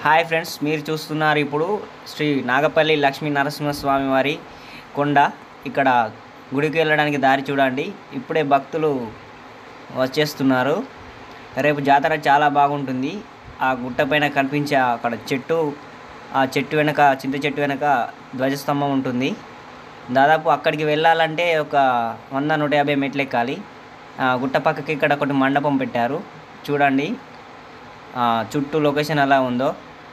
Hi friends మీరు చూస్తున్నారు ఇప్పుడు శ్రీ నాగపల్లి లక్ష్మీ నరసింహస్వామి వారి కొండ ఇక్కడ గుడికి వెళ్ళడానికి దారి చూడండి ఇప్పుడే భక్తులు వచ్చేస్తున్నారు రేపు జాతర చాలా బాగుంటుంది ఆ గుట్ట పైన కనిపించే అక్కడ చెట్టు ఆ చెట్టు వెనక చింత చెట్టు వెనక ధ్వజస్తంభం ఉంటుంది దాదాపు అక్కడికి వెళ్ళాలంటే ఒక వంద నూట యాభై మెట్లు ఎక్కాలి ఆ గుట్ట పక్కకి ఇక్కడ ఒకటి మండపం పెట్టారు చూడండి ఆ, చుట్టూ లొకేషన్ ఎలా ఉందో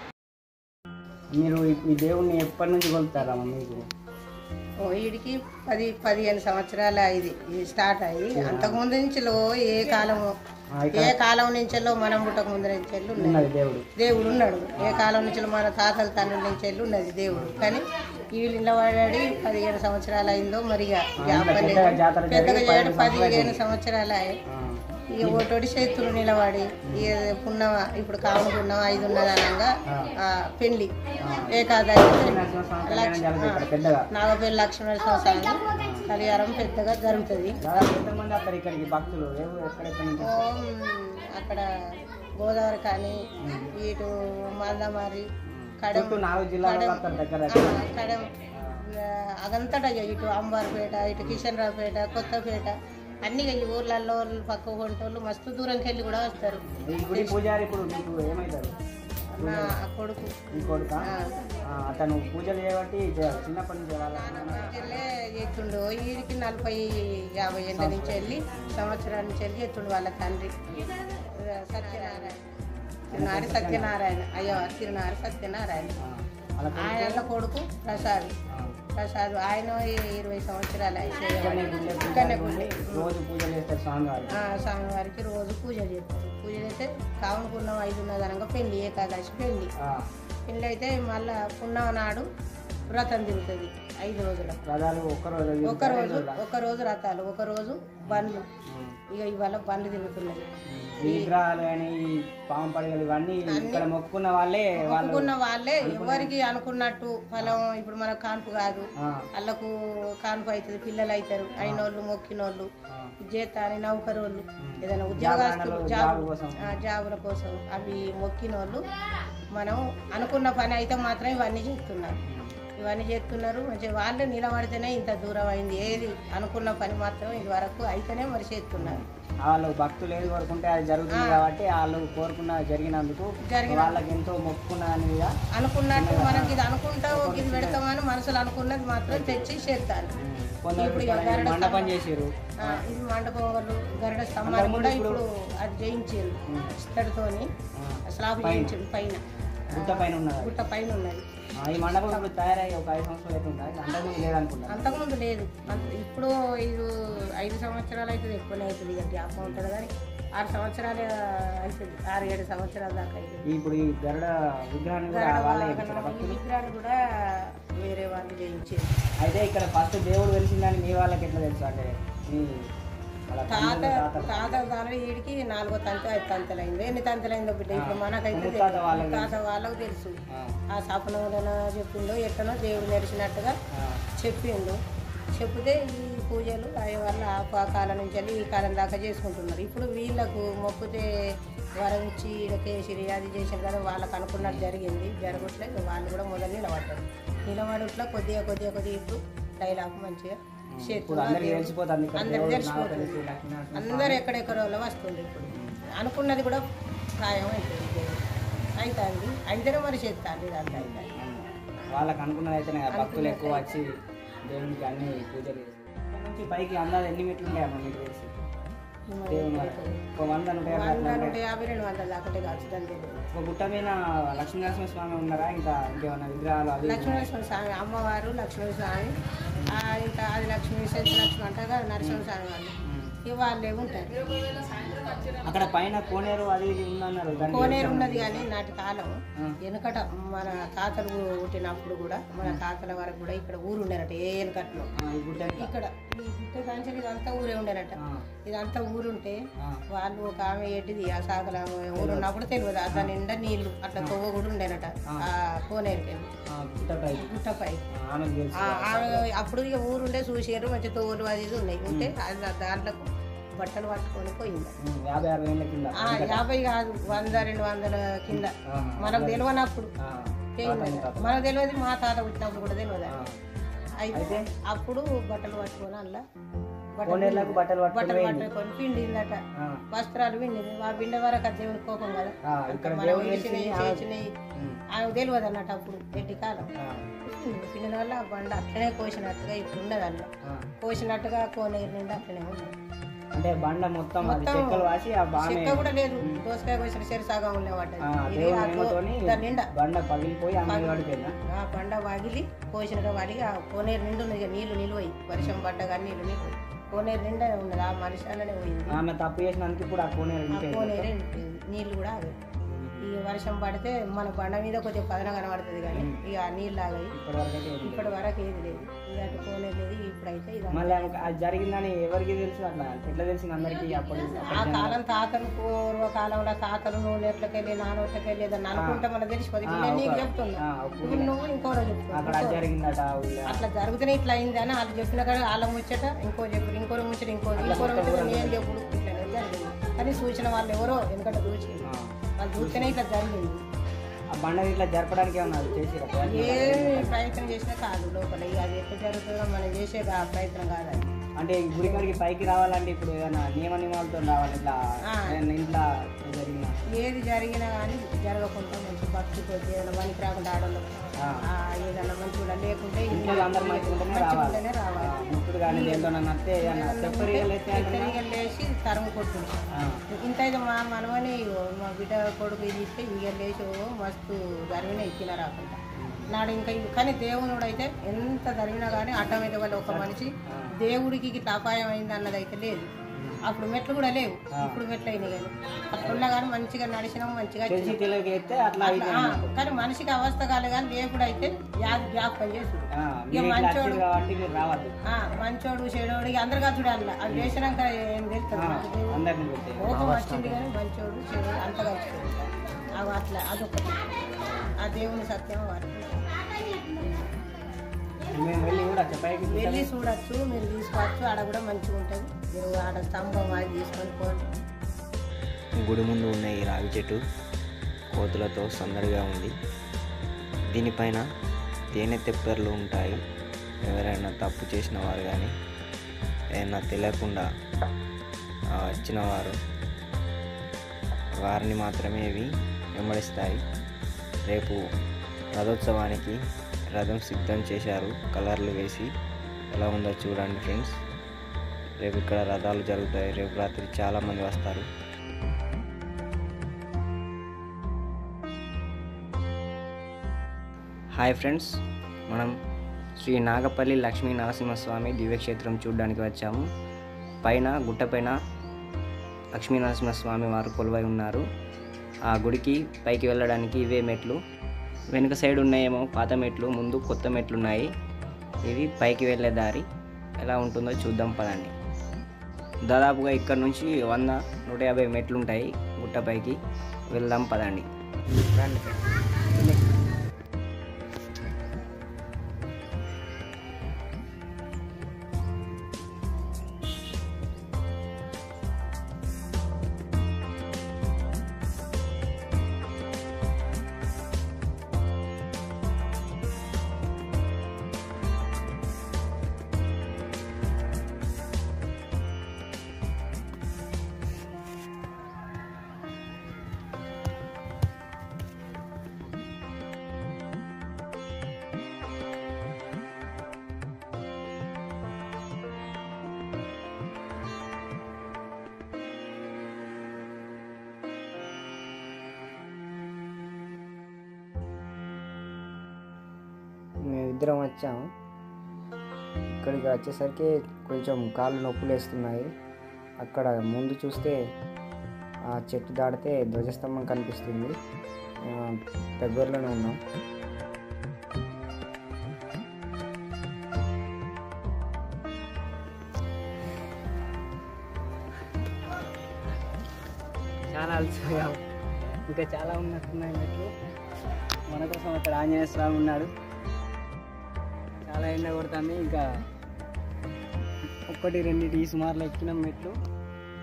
మీరు ఈ- ఈ దేవుణ్ణి ఎప్పటి నుంచి కొలుతారమ్మా మీకు ఓ వీడికి పది పదిహేను సంవత్సరాలు ఇది ఇది స్టార్ట్ అయ్యి అంతకుముందు నుంచి లో ఏ కాలము ఆ, ఇక్కడ ఏ కాలం నుంచెల్లో మనం పుట్టక ముందు నుంచి వెళ్ళి ఉన్నది ఉన్నది దేవుడు దేవుడు ఉన్నాడు ఏ కాలం నుంచి మన తాతల తండ్రి నుంచి వెళ్ళి ఉన్నది దేవుడు కానీ వీళ్ళు నిలబడి పదిహేను సంవత్సరాలు అయిందో మరి ఇక జ్ఞాపకం లేదు. పెద్దగా జాతర జరిగి పెద్దగా చేయడం పదిహేను పదిహేను సంవత్సరాలు అయ్యాయి ఆ, ఇక ఒకటోటి చేతులు నిలబడి ఇక పున్నమ ఇప్పుడు కాము పున్నమ ఐదు ఉన్నది అనగా ఆ, పెళ్లి ఏకాదశి నరసింహస్వామి కళ్యాణం జరుగుతుంది ఇక్కడ పెద్దగా నాగపల్లి లక్ష్మణ స్వామి కళ్యాణం పెద్దగా జరుగుతుంది దాదాపు ఎంతమంది వస్తారు ఇక్కడికి భక్తులు ఎవరు ఎక్కడెక్కడి నుంచి ఓం అక్కడ గోదావరి కానీ ఇటు మందమారి కడం చుట్టూ నాలుగు జిల్లాలు కడం వస్తారు దగ్గర ఆ, దగ్గర కడం ఆ, అదంతటా ఇక ఇటు అంబార్పేట ఇటు కిషన్రావుపేట కొత్తపేట అన్ని ఇక ఈ ఊర్లలో వాళ్ళు పక్క కొంటోళ్ళు మస్తు దూరంకి వెళ్ళి కూడా వస్తారు ఈ గుడి పూజారి ఇప్పుడు మీకు ఏమవుతారు నా కొడుకు ఈ కొడుక ఆ, అతను పూజలు చేయబట్టి చే- చిన్నప్పటి నుంచి వెళ్ళాలి వెళ్ళే చేస్తుండు వీడికి నలభై యాభై ఏళ్ళ నుంచి వెళ్ళి సంవత్సరాల నుంచి వెళ్ళి ఎత్తుండు వాళ్ళ తండ్రి సత్యనారాయణ తిరునారి సత్యనారాయణ అయ్యో తిరునారి సత్యనారాయణ అలా ఆయన కొడుకు ప్రసాద్ ప్రసాద్ ఆయన ఇరవై సంవత్సరాలు ఇక్కడనే గుళ్ళే ఇక్కడనే పూజారి గుళ్ళే. ఉండి రోజు పూజలు చేస్తారు స్వామివారు ఆ, స్వామివారికి రోజు పూజ చేస్తారు పూజ చేస్తే కావునుకున్న ఐదు ఉన్నదనగా పెళ్లి ఏకాదశి పెళ్లి పెళ్లి అయితే మళ్ళా పున్నమ నాడు వ్రతం తిరుగుతుంది ఐదు రోజుల రథాలు ఒక్కరోజు ఒక రోజు ఒక రోజు రథాలు ఒక రోజు బండ్లు ఇక ఇవాళ బండ్లు తిరుగుతున్నాయి ఈ విగ్రహాలు కానీ ఈ పాము పడగలు ఇవన్నీ ఇక్కడ మొక్కుకున్న వాళ్ళే వాళ్ళు మొక్కుకున్న వాళ్ళే ఎవరికి అనుకున్నట్టు ఫలం ఇప్పుడు మన కాన్పు కాదు ఆ, వాళ్ళకు కాన్పు అవుతుంది పిల్లలు అవుతారు అయినోళ్ళు మొక్కినోళ్ళు చేతాని నౌకరోళ్ళు ఏదైనా ఉద్యోగస్తులు జాబ్ కోసం. ఆ, జాబుల కోసం అవి మొక్కినోళ్ళు మనం అనుకున్న పని అయితే మాత్రం ఇవన్నీ చేస్తున్నారు ఇవన్నీ చేస్తున్నారు మంచిగా వాళ్ళే నిలబడితేనే ఇంత దూరం అయింది ఏది అనుకున్న పని మాత్రం ఇది వరకు అయితేనే మరి చేస్తున్నారు వాళ్ళు భక్తులు ఏది కోరుకుంటే అది జరుగుతుంది కాబట్టి వాళ్ళు కోరుకున్న జరిగినందుకు జరిగిన వాళ్ళకి ఎంతో మొక్కుకున్న మీద అనుకున్నట్టు మనకి ఇది అనుకుంటా ఒక ఇది పెడతామని మనసులో అనుకున్నది మాత్రం తెచ్చి చేస్తారు కొందరు ఇప్పుడు ఇక్కడ గరుడ మండపం చేసారు ఆ, ఇది మండపం వాళ్ళు గరుడ స్తంభాలు కూడా ఇప్పుడు అది జయించారు ఇత్తడితోని స్లాబ్ చేయించారు పైన గుట్ట పైన ఉన్నది గుట్ట పైన ఉన్నది ఆ, ఈ మండపం ఇప్పుడు తయారై ఒక ఐదు సంవత్సరాలు అయితే ఉంటుంది అంతకుముందు లేదనుకుంటా అంతకుముందు లేదు అంత- ఇప్పుడు ఐదు ఐదు సంవత్సరాలు అవుతుంది ఎక్కువనే అవుతుంది ఇక జ్ఞాపకం ఉంటుంది కానీ ఆరు సంవత్సరాలు అవుతుంది ఆరు ఏడు సంవత్సరాల దాకా అవుతుంది ఇప్పుడు ఈ గరుడ విగ్రహాన్ని కూడా వాళ్ళే చేయించారు ఈ భక్తులు విగ్రహాలు కూడా వేరే వాళ్ళు చేయించారు అయితే ఇక్కడ ఫస్ట్ దేవుడు వెలిసిందని మీ వాళ్ళకి ఎట్లా తెలుసు అంటే మీ వాళ్ళ తాత తండ్రులు, తాతలు తాత దాని వీడికి నాలుగో తంత ఐదు తంతలైంది ఎన్ని తంతలైందో బిడ్డ ఇప్పుడు మనకైతే ముత్తాత తెలియదు. వాళ్ళకి తాత వాళ్ళకు తెలుసు ఆ, ఆ సపనంలో చెప్పిండో ఎట్టనో దేవుడు నడిచినట్టుగా ఆ, చెప్పిండు చెప్తే ఈ పూజలు అయ్యే వల్ల ఆ పా- కాలం నుంచి వెళ్ళి ఈ కాలం దాకా చేసుకుంటున్నారు ఇప్పుడు వీళ్ళకు మొక్కుతే వరం ఇచ్చి ఈడ కేసరి అది చేసారు కదా వాళ్ళకు అనుకున్నట్టు జరిగింది జరగట్లేదు వాళ్ళు కూడా మొదలు నిలబడ్డారు నిలబడట్లా కొద్దిగా కొద్దిగా కొద్దిగా ఇప్పుడు డైలాగ్ మంచిగా ఇప్పుడు చేస్తున్నారు అందరికి తెలిసిపోతుంది ఇక్కడ అందరికి దేవుడు తెలిసిపోతుంది. నాగపల్లి శ్రీ లక్ష్మీనరసింహ అందరు ఎక్కడెక్కడో వస్తుంది ఇప్పుడు అనుకున్నది కూడా ఖాయం అవుతుంది దేవుడు అవుతుంది అయితేనే మరి చేస్తాను ఇదంతా అవుతుంది వాళ్ళకి అనుకున్నది అయితేనే కదా భక్తులు ఎక్కువ వచ్చి దేవునికి అన్ని పూజలు చేస్తారు ఇక్కడ నుంచి పైకి అందాలు ఎన్ని మెట్లు ఉంటాయమ్మా మీకు తెలిసి దేవుని వరకు ఒక వంద నూట యాభై వంద అట్లా ఉంటాయి. నూట యాభై రెండు వందల దాకా కావచ్చు దాని తెలియదు ఒక గుట్ట మీద లక్ష్మీనరసింహ స్వామి ఉన్నారా ఇంకా ఇంకేమన్నా విగ్రహాలు అవి లక్ష్మీనరసింహ స్వామి అమ్మవారు లక్ష్మీ స్వామి ఆ, ఇంకా అది లక్ష్మీ శక్తి లక్ష్మి అంటగా నరసింహ స్వామి వాళ్ళు ఇక వాళ్ళే ఉంటారు అక్కడ పైన కోనేరు అది ఇది ఉందన్నారు దాన్ని కోనేరు ఉన్నది కానీ నాటి కాలం ఆ. వెనుకట మన తాతలు పుట్టినప్పుడు కూడా మన తాతల వరకు కూడా ఇక్కడ ఊరు ఉండేనట ఏ వెనుకట్లో ఆ, ఈ గుట్ట ఎంత? ఇక్కడ ఈ గుట్ట కాంచెలు ఇదంతా ఊరే ఉండేనట ఆ, ఇదంతా ఊరుంటే ఆ, వాళ్ళు ఒక ఆమె ఏంటిది ఆ సాగల ఊరు ఉన్నప్పుడు తెలియదు దాని నిండా నీళ్లు అట్లా తవ్వ కూడా ఉండేనట ఆ కోనేరుకి వెళ్ళి ఆ, గుట్ట పైకి గుట్టపై ఆ, ఆమెకు తెలుసు ఆ- ఆమె అప్పుడు ఇక ఊరుండే చూసారు మంచి తోలు అది ఇది ఉన్నాయి ఉంటే అది దా- దాంట్లోకి బట్టలు పట్టుకొని పోయింది ఉమ్, యాభై అరవై ఏళ్ళ కింద ఆ, యాభై కాదు వంద రెండు వందల కింద ఆహా. మనకు తెలియనప్పుడు ఆ, పోయింది మనకు తెలియదు మా తాత పుట్టినప్పుడు కూడా తెలియదు ఆ. అయితే అప్పుడు బట్టలు పట్టుకొని అలా కోనేరులకు బట్టలు పట్టుకొని బట్టలు పోయింది. పట్టుకొని పిండిందట ఆ, వస్త్రాలు పిండింది ఆ పిండే వరకు అది దేవుని కోపం కదా ఆ, ఇక్కడ మనం దేవుడు వేసినవి తెలిసింది, ఆ- చేసినవి ఉమ్, ఆమెకు తెలియదు అన్నట్టు అప్పుడు ఎట్టి కాలం ఆ, పిండిన వల్ల ఆ బండ అట్లనే కోసినట్టుగా ఇప్పుడు ఉండదు అల్ల ఆ. కోసినట్టుగా కోనేరు నిండా అట్లనే ఉంది అంటే బండ మొత్తం అది మొత్తం చెక్కలు వాసి ఆ బాగా చెక్క కూడా లేదు దోసకాయ కోసిన చెరు సగం ఉండే పడ్డది ఇది దేవుని ఆ దో- మహిమతోని దాని నిండా బండ పగిలిపోయి ఆమె పడిపోయిందా ఆ బండ వాగిలి కోసినగా వాడిగి ఆ కోనేరు నిండు ఉంది ఇక నీళ్లు నిలువయి వర్షం పడ్డగా నీళ్లు నిలువయి కోనేరు నిండా ఉన్నది ఆ మనిషి అలానే పోయింది ఆమె తప్పు చేసినందుకు ఇప్పుడు ఆ కోనేరు ఆ ఇంకే కోనేరే నిండిపోయింది. నీళ్లు కూడా ఆగాయి ఈ వర్షం పడితే మన బండ మీద కొంచెం పదన కనబడుతుంది కానీ ఇక ఆ నీళ్ళు ఆగాయి ఇప్పటి వరకు అయితే ఏం లేదు. ఇప్పటి వరకు ఏది లేదు ఇక అటు కోనేరు లేదు ఇప్పుడైతే ఇది మళ్ళీ ఆమెకు అది జరిగిందని ఎవరికి తెలుసు అట్లా ఎట్లా తెలిసింది అందరికి అప్పుడు ఆ కాలం తాతలు పూర్వ కాలంలో తాతలు నువ్వు ఎట్లకెళ్ళి నాన్నోట్లకి వెళ్ళి ఏదన్నా అనుకుంటే మనకు తెలిసిపోతుంది ఇప్పుడు నేను నీకు చెప్తున్నా ఆ, ఒక ఇప్పుడు నువ్వు ఇంకోరో చెప్తున్నా అక్కడ అది జరిగిందట ఊళ్ళో. అట్లా జరుగుతూనే ఇట్లా అయింది అని వాళ్ళు చెప్పిన కానీ వాళ్ళ ముచ్చట ఇంకో చెప్పు ఇంకోరు ముచ్చట ఇంకో ఇంకోరు ముచ్చట నేను చెప్పుడు ఇట్లనే జరిగింది కానీ సూచన వాళ్ళు ఎవరో ఎందుకంటే చూసి ఆ. వాళ్ళు చూస్తేనే ఇట్లా జరిగింది ఆ బండ ఇట్లా జరపడానికి ఏమన్నా చేసిరా ఏమి ప్రయత్నం చేసినా కాదు లోపల ఇక అది ఎట్లా జరుగుతుందో మనం చేసే కా- ప్రయత్నం కాదు అది అంటే ఈ గుడి కాడికి పైకి రావాలంటే ఇప్పుడు ఏదైనా నియమ నియమాలతో రావాలి ఇట్లా ఆ. ఏదైనా ఇంట్లో జరిగిన ఏది జరిగినా కానీ జరగకుండా మంచి భక్తితో ఏదైనా పనికి రాకుండా ఆడలో ఆ. ఏదైనా మంచి కూడా లేకుంటే ఇంట్లో అందరు మంచిగుంటేనే రావాలి మంచిగుంటేనే రావాలి ఇప్పుడు కానీ దేంతో నస్తే ఏదైనా తెప్పరిగలు అయితే ఎక్కడికి లేచి తరుము కొట్టుంది ఇంత అయితే మా మనమని మా బిడ్డ కొడుకు ఇది ఇస్తే ఇక లేచి ఓ మస్తు జరిగిన ఇచ్చిన రాకుండా నాడు ఇంకా ఇవి- కానీ దేవునుడు అయితే ఎంత జరిగినా కానీ అడ్డమైతే వాళ్ళు ఒక మనిషి దేవుడికి ఇట్లా అపాయం అయింది అన్నది అయితే లేదు అప్పుడు మెట్లు కూడా లేవు ఇప్పుడు మెట్లు అయినాయి కానీ అట్లున్నా కానీ మంచిగా నడిచినాం మంచిగా తెలిసి వచ్చినాం. తెలియక అయితే అట్లా అయితే ఆ, కానీ మనిషికి అవస్థ కాలే కానీ దేవుడు అయితే యాది జ్ఞాపకం చేసి ఆ, మీరు ఇట్లా వచ్చారు కాబట్టి మీరు రావద్దు మంచోడు చెడోడు ఇక అందరు కాదు చూడాలి అవి చేసినాక ఏం తెలుస్తుంది మనకి దేవుడు అందరిని పెట్టి కోపం వచ్చింది కానీ మంచోడు చెడు అంత కలిసిపోయింది అవి అట్లా అదొకటి ఆ దేవుని సత్యం వాటి మేము వెళ్ళి కూడా పైకి వెళ్ళి చూడొచ్చు మీరు తీసుకోవచ్చు ఆడ కూడా మంచిగా ఉంటుంది మీరు ఆడ స్తంభం అది తీసుకొని పోండి గుడి ముందు ఉన్న ఈ రావి చెట్టు కోతులతో సందడిగా ఉంది దీనిపైన తేనె తెప్పర్లు ఉంటాయి ఎవరైనా తప్పు చేసిన వారు కానీ ఏదైనా తెలియకుండా ఆ, వచ్చిన వారు వారిని మాత్రమే ఇవి వెంబడిస్తాయి రేపు రథోత్సవానికి రథం సిద్ధం చేశారు కలర్లు వేసి ఎలా ఉందో చూడండి ఫ్రెండ్స్ రేపు ఇక్కడ రథాలు జరుగుతాయి రేపు రాత్రి చాలామంది వస్తారు హాయ్ ఫ్రెండ్స్ మనం శ్రీ నాగపల్లి లక్ష్మీ నరసింహస్వామి దివ్యక్షేత్రం చూడడానికి వచ్చాము పైన గుట్టపైన లక్ష్మీ నరసింహస్వామి వారు కొలువై ఉన్నారు ఆ గుడికి పైకి వెళ్ళడానికి ఇవే మెట్లు వెనుక సైడ్ ఉన్నాయేమో పాత మెట్లు ముందు కొత్త మెట్లు ఉన్నాయి ఇవి పైకి వెళ్ళే దారి ఎలా ఉంటుందో చూద్దాం పదండి దాదాపుగా ఇక్కడ నుంచి వంద నూట యాభై మెట్లు ఉంటాయి గుట్టపైకి వెళ్దాం పదండి రండి మేమిద్దరం వచ్చాము ఇక్కడికి వచ్చేసరికి కొంచెం కాళ్ళు నొప్పులు వేస్తున్నాయి అక్కడ ముందు చూస్తే ఆ చెట్టు దాటితే ధ్వజస్తంభం కనిపిస్తుంది ఆ, దగ్గరలోనే ఉన్నాం చాలా అలసిపోయాం ఇంకా చాలా ఉన్నట్టున్నాయి మెట్లు మన కోసం అక్కడ ఆంజనేయ స్వామి ఉన్నాడు చాలా ఎండ కొడుతుంది ఇంకా ఒక్కటి రెండింటి సుమారులో ఎక్కినాం మెట్లు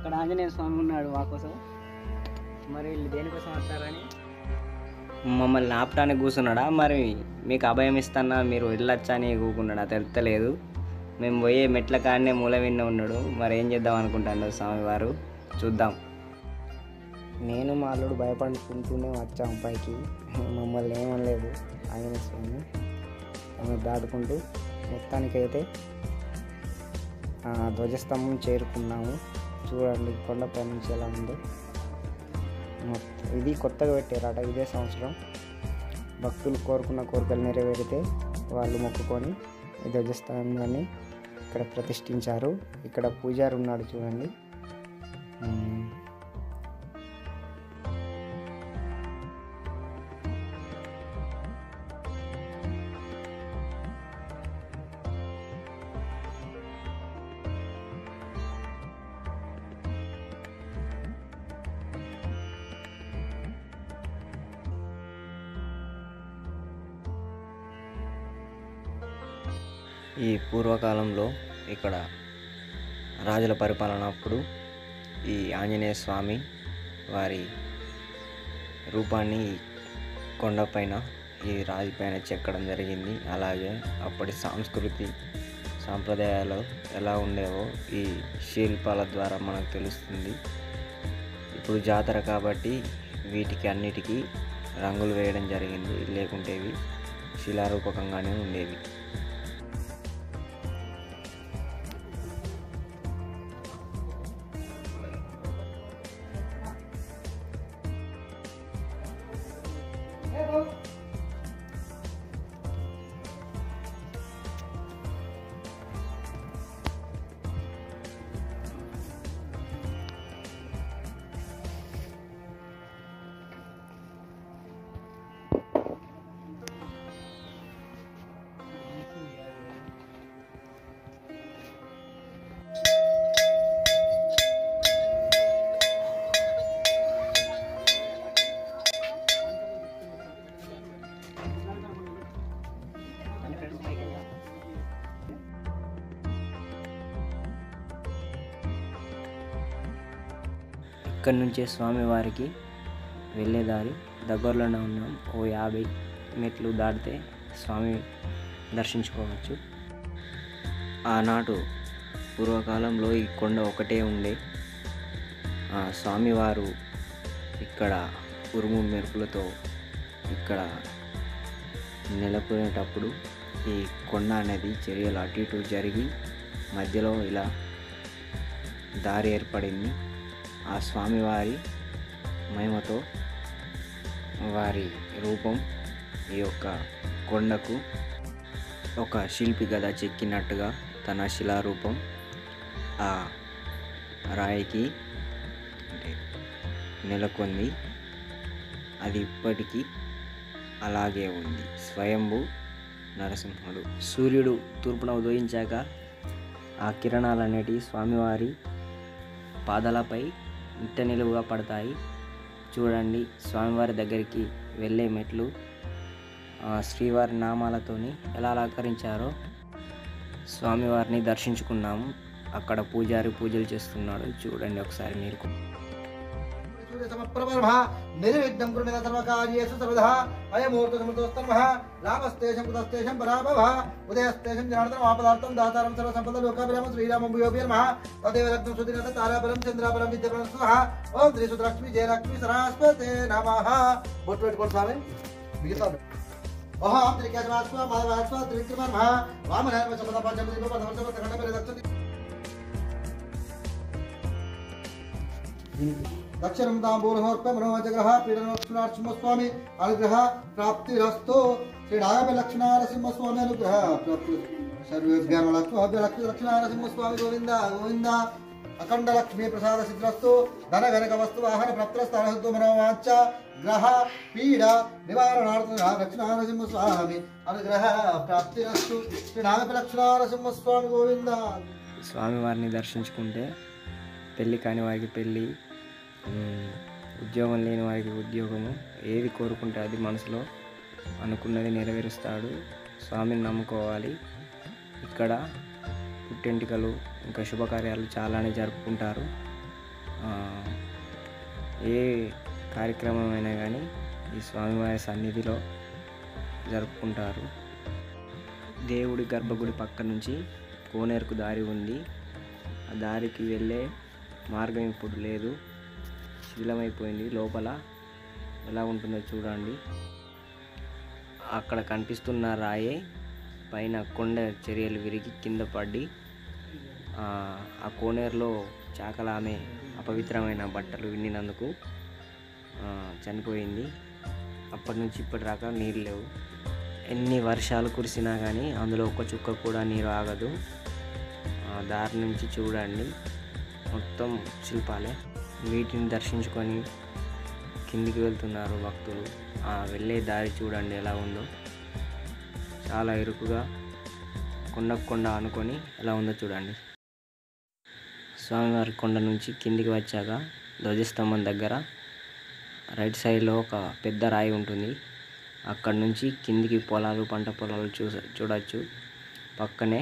అక్కడ ఆంజనేయ స్వామి ఉన్నాడు మా కోసం మరి వీళ్ళు దేనికోసం వస్తారని మమ్మల్ని ఆపడానికి కూర్చున్నాడా మరి మీకు అభయం ఇస్తానా మీరు వెళ్ళొచ్చా అని కూకున్నాడా తెలుస్తలేదు మేము పోయే మెట్ల కాడనే మూల విన్న ఉన్నాడు మరి ఏం చేద్దాం అనుకుంటాడు స్వామివారు చూద్దాం నేను మా అల్లుడు భయపడుకుంటూనే వచ్చాము పైకి మమ్మల్ని ఏమనలేదు ఆంజనేయ స్వామి ఆమె దాటుకుంటూ మొత్తానికైతే ఆ, ధ్వజస్తంభం చేరుకున్నాము చూడండి కొండపై నుంచి ఎలా ఉందో మొత్తం ఇది కొత్తగా పెట్టారట ఇదే సంవత్సరం భక్తులు కోరుకున్న కోరికలు నెరవేరితే వాళ్ళు మొక్కుకొని ఈ ధ్వజస్తంభాన్ని ఇక్కడ ప్రతిష్ఠించారు ఇక్కడ పూజారి ఉన్నాడు చూడండి ఉమ్, ఈ పూర్వకాలంలో ఇక్కడ రాజుల పరిపాలన అప్పుడు ఈ ఆంజనేయ స్వామి వారి రూపాన్ని ఈ కొండపైన ఈ రాజు పైన చెక్కడం జరిగింది అలాగే అప్పటి సంస్కృతి సాంప్రదాయాలు ఎలా ఉండేవో ఈ శిల్పాల ద్వారా మనకు తెలుస్తుంది ఇప్పుడు జాతర కాబట్టి వీటికి అన్నిటికీ రంగులు వేయడం జరిగింది లేకుంటే ఇవి శిలారూపకంగానే ఉండేవి ఇక్కడి నుంచే స్వామివారికి వెళ్ళే దారి దగ్గరలోనే ఉన్నాం ఓ యాభై మెట్లు దాటితే స్వామి దర్శించుకోవచ్చు ఆనాడు పూర్వకాలంలో ఈ కొండ ఒకటే ఉండే ఆ స్వామివారు ఇక్కడ ఉరుము మెరుపులతో ఇక్కడ నెలకొనేటప్పుడు ఈ కొండ అనేది చర్యలు అటు ఇటు జరిగి మధ్యలో ఇలా దారి ఏర్పడింది ఆ స్వామివారి మహిమతో వారి రూపం ఈ యొక్క కొండకు ఒక శిల్పి గద చెక్కినట్టుగా తన శిలారూపం ఆ రాయికి అంటే నెలకొంది అది ఇప్పటికీ అలాగే ఉంది స్వయంభు నరసింహుడు సూర్యుడు తూర్పున ఉదయించాక ఆ కిరణాలు అనేటివి స్వామివారి పాదాలపై నిట్ట నిలువుగా పడతాయి చూడండి స్వామివారి దగ్గరికి వెళ్ళే మెట్లు ఆ శ్రీవారి నామాలతోని ఎలా అలంకరించారో స్వామివారిని దర్శించుకున్నాము అక్కడ పూజారి పూజలు చేస్తున్నాడు చూడండి ఒకసారి మీరు కూడా. సమప్రబర్మ నిర్విఘ్నం కృణిత సర్వకార్యేషు సర్వదా అయమూర్త సమృతోస్తర్మ రామస్తేషం కుతస్తేషం పరాభవ ఉదయస్తేషం జనార్దనం ఆపదార్థం దాతారం సర్వ సంపద లోకాభిరామ శ్రీరామం భూయోపి నమ తదేవ రత్నం సుదినత తారాబలం చంద్రాబలం విద్యాబలం స్వహ ఓం శ్రీ సుధలక్ష్మి జయలక్ష్మి సరస్వతే నమః బొట్టు పెట్టుకోండి స్వామి మిగతా ఓహం త్రికేశవాస్వ మాధవాస్వ త్రివిక్రమ వామన సమద పంచమది పదవర్ష ఖండ పరిదక్షతి దక్షిణం తాంబూలమర్ప మనోజగ్రహ పీడనోక్షణార్సింహస్వామి అనుగ్రహ ప్రాప్తిరస్తు శ్రీ నాగప లక్ష్మణారసింహస్వామి అనుగ్రహ ప్రాప్తి సర్వేభ్య లక్ష్మభ్య లక్ష్మీ లక్ష్మణారసింహస్వామి గోవింద గోవింద అఖండ లక్ష్మీ ప్రసాద సిద్ధ్రస్తు ధన గణక వస్తు వాహన ప్రప్తస్థానస్తు మనోవాంఛ గ్రహ పీడ నివారణార్థం లక్ష్మణారసింహస్వామి అనుగ్రహ ప్రాప్తిరస్తు శ్రీ నాగప లక్ష్మణారసింహస్వామి గోవింద స్వామివారిని దర్శించుకుంటే పెళ్ళి కాని వారికి పెళ్ళి ఉమ్, ఉద్యోగం లేని వారికి ఉద్యోగము ఏది కోరుకుంటే అది మనసులో అనుకున్నది నెరవేరుస్తాడు స్వామిని నమ్ముకోవాలి ఇక్కడ పుట్టెంటికలు ఇంకా శుభకార్యాలు చాలానే జరుపుకుంటారు ఆ, ఏ కార్యక్రమమైనా కానీ ఈ స్వామివారి సన్నిధిలో జరుపుకుంటారు దేవుడి గర్భగుడి పక్క నుంచి కోనేరుకు దారి ఉంది ఆ దారికి వెళ్ళే మార్గం ఇప్పుడు లేదు శిథిలమైపోయింది లోపల ఎలా ఉంటుందో చూడండి అక్కడ కనిపిస్తున్న రాయే పైన కొండ చర్యలు విరిగి కింద పడి ఆ, ఆ కోనేరులో చాకల ఆమె అపవిత్రమైన బట్టలు విన్నినందుకు ఆ, చనిపోయింది అప్పటి నుంచి ఇప్పటిదాకా నీళ్ళు లేవు ఎన్ని వర్షాలు కురిసినా కానీ అందులో ఒక్క చుక్క కూడా నీరు ఆగదు ఆ, దారి నుంచి చూడండి మొత్తం శిల్పాలే వీటిని దర్శించుకొని కిందికి వెళ్తున్నారు భక్తులు ఆ వెళ్ళే దారి చూడండి ఎలా ఉందో చాలా ఇరుకుగా కొండకు కొండ అనుకొని ఎలా ఉందో చూడండి స్వామివారి కొండ నుంచి కిందికి వచ్చాక ధ్వజస్తంభం దగ్గర రైట్ సైడ్లో ఒక పెద్ద రాయి ఉంటుంది అక్కడ నుంచి కిందికి పొలాలు పంట పొలాలు చూ చూడొచ్చు పక్కనే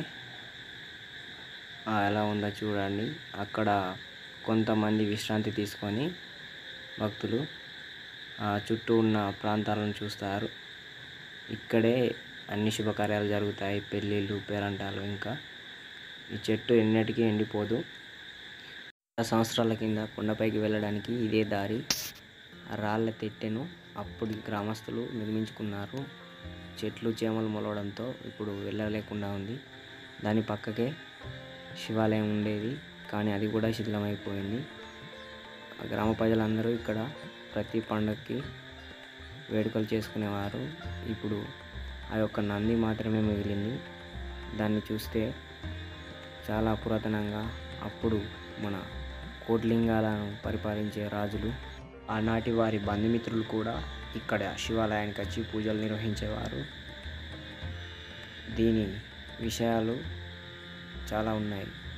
ఆ, ఎలా ఉందో చూడండి అక్కడ కొంతమంది విశ్రాంతి తీసుకొని భక్తులు ఆ చుట్టూ ఉన్న ప్రాంతాలను చూస్తారు ఇక్కడే అన్ని శుభకార్యాలు జరుగుతాయి పెళ్ళిళ్ళు పేరంటాలు ఇంకా ఈ చెట్టు ఎన్నటికీ ఎండిపోదు చాలా సంవత్సరాల కింద కొండపైకి వెళ్ళడానికి ఇదే దారి ఆ రాళ్ళ తెట్టెను అప్పుడు గ్రామస్తులు నిర్మించుకున్నారు చెట్లు చేమలు మొలవడంతో ఇప్పుడు వెళ్ళలేకుండా ఉంది దాని పక్కకే శివాలయం ఉండేది కానీ అది కూడా శిథిలమైపోయింది ఆ గ్రామ ప్రజలందరూ ఇక్కడ ప్రతి పండగకి వేడుకలు చేసుకునేవారు ఇప్పుడు ఆ యొక్క నంది మాత్రమే మిగిలింది దాన్ని చూస్తే చాలా పురాతనంగా అప్పుడు మన కోట్లింగాలను పరిపాలించే రాజులు ఆనాటి వారి బంధుమిత్రులు కూడా ఇక్కడ శివాలయానికి వచ్చి పూజలు నిర్వహించేవారు దీని విషయాలు చాలా ఉన్నాయి